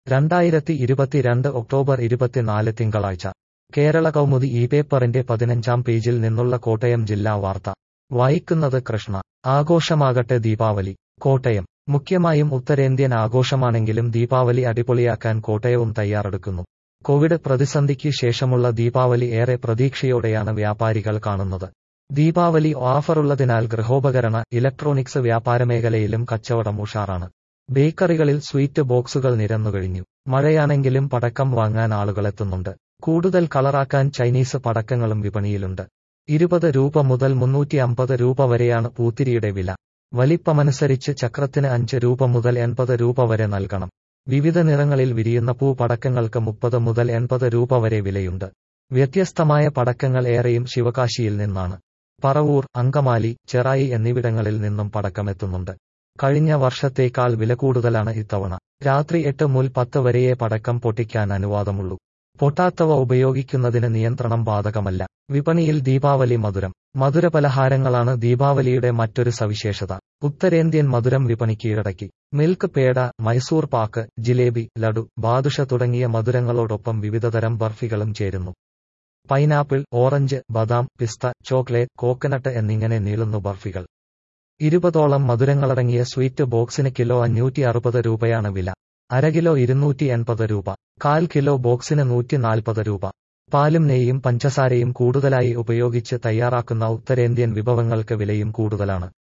രണ്ടായിരത്തി ഇരുപത്തിരണ്ട് ഒക്ടോബർ ഇരുപത്തിനാല് തിങ്കളാഴ്ച കേരള കൗമുദി ഈ പേപ്പറിന്റെ പതിനഞ്ചാം പേജിൽ നിന്നുള്ള കോട്ടയം ജില്ലാ വാർത്ത വായിക്കുന്നത് കൃഷ്ണ ആഘോഷമാകട്ടെ ദീപാവലി കോട്ടയം മുഖ്യമായും ഉത്തരേന്ത്യൻ ആഘോഷമാണെങ്കിലും ദീപാവലി അടിപൊളിയാക്കാൻ കോട്ടയവും തയ്യാറെടുക്കുന്നു കോവിഡ് പ്രതിസന്ധിക്ക് ശേഷമുള്ള ദീപാവലി ഏറെ പ്രതീക്ഷയോടെയാണ് വ്യാപാരികൾ കാണുന്നത് ദീപാവലി ഓഫറുള്ളതിനാൽ ഗൃഹോപകരണ ഇലക്ട്രോണിക്സ് വ്യാപാരമേഖലയിലും കച്ചവടം ഉഷാറാണ് ബേക്കറികളിൽ സ്വീറ്റ് ബോക്സുകൾ നിരന്നുകഴിഞ്ഞു മഴയാണെങ്കിലും പടക്കം വാങ്ങാൻ ആളുകളെത്തുന്നുണ്ട് കൂടുതൽ കളറാക്കാൻ ചൈനീസ് പടക്കങ്ങളും വിപണിയിലുണ്ട് ഇരുപത് രൂപ മുതൽ മുന്നൂറ്റി അമ്പത് രൂപ വരെയാണ് പൂത്തിരിയുടെ വില വലിപ്പമനുസരിച്ച് ചക്രത്തിന് അഞ്ച് രൂപ മുതൽ എൺപത് രൂപ വരെ നൽകണം വിവിധ നിറങ്ങളിൽ വിരിയുന്ന പൂ പടക്കങ്ങൾക്ക് മുപ്പത് മുതൽ എൺപത് രൂപ വരെ വിലയുണ്ട് വ്യത്യസ്തമായ പടക്കങ്ങൾ ഏറെയും ശിവകാശിയിൽ നിന്നാണ് പറവൂർ അങ്കമാലി ചെറായി എന്നിവിടങ്ങളിൽ നിന്നും പടക്കമെത്തുന്നുണ്ട് കഴിഞ്ഞ വർഷത്തേക്കാൾ വില കൂടുതലാണ് ഇത്തവണ രാത്രി എട്ട് മുതൽ പത്ത് വരെയേ പടക്കം പൊട്ടിക്കാൻ അനുവാദമുള്ളൂ പൊട്ടാത്തവ ഉപയോഗിക്കുന്നതിന് നിയന്ത്രണം ബാധകമല്ല വിപണിയിൽ ദീപാവലി മധുരം മധുരപലഹാരങ്ങളാണ് ദീപാവലിയുടെ മറ്റൊരു സവിശേഷത ഉത്തരേന്ത്യൻ മധുരം വിപണി കീഴടക്കി മിൽക്ക് പേട മൈസൂർ പാക്ക് ജിലേബി ലഡു ബാദുഷ തുടങ്ങിയ മധുരങ്ങളോടൊപ്പം വിവിധതരം ബർഫികളും ചേരുന്നു പൈനാപ്പിൾ ഓറഞ്ച് ബദാം പിസ്ത ചോക്ലേറ്റ് കോക്കനട്ട് എന്നിങ്ങനെ നീളുന്നു ബർഫികൾ ഇരുപതോളം മധുരങ്ങളടങ്ങിയ സ്വീറ്റ് ബോക്സിന് കിലോ അഞ്ഞൂറ്റി അറുപത് രൂപയാണ് വില അര കിലോ ഇരുന്നൂറ്റി എൺപത് രൂപ കാൽ കിലോ ബോക്സിന് നൂറ്റി നാൽപ്പത് രൂപ പാലും നെയ്യും പഞ്ചസാരയും കൂടുതലായി ഉപയോഗിച്ച് തയ്യാറാക്കുന്ന ഉത്തരേന്ത്യൻ വിഭവങ്ങൾക്ക് വിലയും കൂടുതലാണ്